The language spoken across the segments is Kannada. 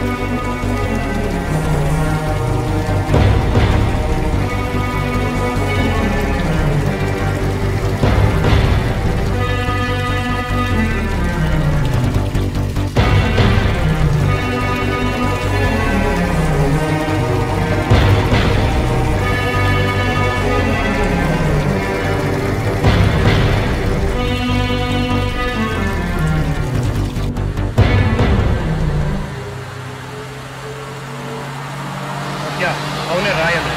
ಸತ್ಯ ಅವನೇ ರಾಯ್ ಅಂದ್ರೆ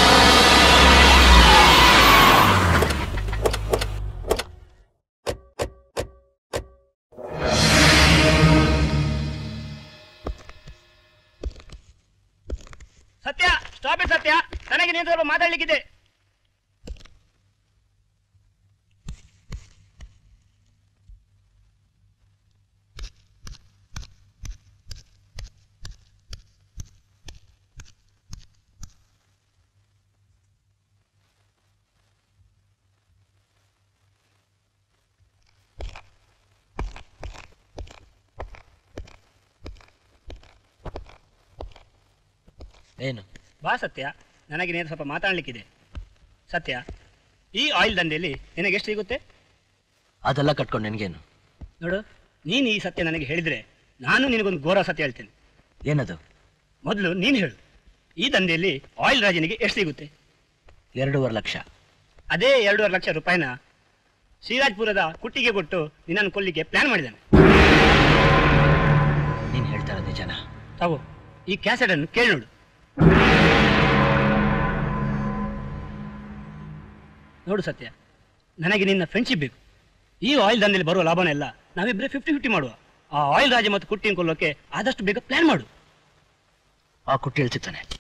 ಸತ್ಯ ಸ್ಟಾಪ್ ಇಟ್ ಸತ್ಯ ನನಗೆ ನೀನು ಸ್ವಲ್ಪ ಮಾತಾಡ್ಲಿಕ್ಕಿದೆ ಏನು ಬಾ ಸತ್ಯ ನನಗೆ ನೀನು ಸ್ವಲ್ಪ ಮಾತಾಡ್ಲಿಕ್ಕಿದೆ ಸತ್ಯ ಈ ಆಯಿಲ್ ದಂಧೆಯಲ್ಲಿ ನಿನಗೆ ಎಷ್ಟು ಸಿಗುತ್ತೆ ಅದೆಲ್ಲ ಕಟ್ಕೊಂಡು ನಿನಗೇನು ನೋಡು ನೀನು ಈ ಸತ್ಯ ನನಗೆ ಹೇಳಿದ್ರೆ ನಾನು ನಿನಗೊಂದು ಘೋರ ಸತ್ಯ ಹೇಳ್ತೇನೆ ಏನದು ಮೊದಲು ನೀನು ಹೇಳು ಈ ದಂಧೆಯಲ್ಲಿ ಆಯಿಲ್ ರಾಜನಿಗೆ ಎಷ್ಟು ಸಿಗುತ್ತೆ ಎರಡೂವರೆ ಲಕ್ಷ ಅದೇ ಎರಡೂವರೆ ಲಕ್ಷ ರೂಪಾಯಿನ ಶ್ರೀರಾಜ್ಪುರದ ಕುಟ್ಟಿಗೆ ಕೊಟ್ಟು ನಿನ್ನನ್ನು ಕೊಲ್ಲಿಕ್ಕೆ ಪ್ಲಾನ್ ಮಾಡಿದ್ದಾನೆ ನೀನು ಹೇಳ್ತಾ ಇರೋದು ನಿಜನಾ ತಗೋ ಈ ಕ್ಯಾಸೆಟ್ ಅನ್ನು ಕೇಳಿ ನೋಡು ನೋಡು ಸತ್ಯ ನನಗೆ ನಿನ್ನ ಫ್ರೆಂಡ್ಶಿಪ್ ಬೇಕು ಈ ಆಯಿಲ್ ದಂಧೆಯಲ್ಲಿ ಬರುವ ಲಾಭನೆಲ್ಲ ನಾವಿಬ್ಬರೇ ಫಿಫ್ಟಿ ಫಿಫ್ಟಿ ಮಾಡುವ ಆ ಆಯಿಲ್ ರಾಜ ಮತ್ತು ಕುಟ್ಟಿನ ಕೊಲ್ಲೋಕೆ ಆದಷ್ಟು ಬೇಗ ಪ್ಲಾನ್ ಮಾಡು ಆ ಕುಟ್ಟಿ ಹೇಳ್ತಿದ್ದಾನೆ